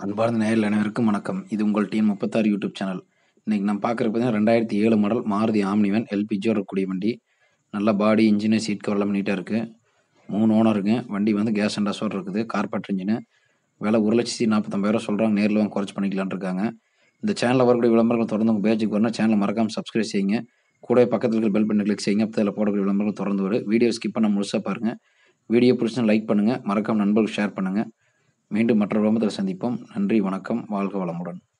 அன்பார்ந்த நேயர்கள் அனைவருக்கும் வணக்கம் இது உங்கள் டீம் முப்பத்தாறு யூடியூப் சேனல் இன்றைக்கி நம்ம பார்க்குறது பார்த்தீங்கன்னா ரெண்டாயிரத்தி ஏழு மாடல் மாருதி ஆம்னிவன் எல்பிஜியோட இருக்கக்கூடிய வண்டி நல்ல பாடி இன்ஜினு சீட் கவர் எல்லாம் நீட்டாக இருக்குது மூணு ஓனருங்க வண்டி வந்து கேஸ் அண்ட் டஸ்வர் இருக்குது கார்பெட் இன்ஜினு விலை ஒரு லட்சத்தி நாற்பத்தொம்பதாயிரம் சொல்கிறாங்க நேரில் வாங்க குறைச்சி பண்ணிக்கலான்னு இருக்காங்க இந்த சேனலில் வரக்கூடிய விளம்பரங்கள் தொடர்ந்து உங்கள் பேஜுக்கு வரணும் சேனலை மறக்காமல் சப்ஸ்கிரைப் செய்யுங்க கூட பக்கத்தில் இருக்கிற பெல் பண்ணி கிளிக் செய்யுங்க அப்போ அதில் போடக்கூடிய விளம்பரங்கள் தொடர்ந்து வரும் வீடியோ ஸ்கிப் பண்ண முழுசாக பாருங்கள் வீடியோ பிடிச்சா லைக் பண்ணுங்கள் மறக்காம நண்பர்களுக்கு ஷேர் பண்ணுங்கள் மீண்டும் மற்ற விளம்பரத்தில் சந்திப்போம் நன்றி வணக்கம் வாழ்க வளமுடன்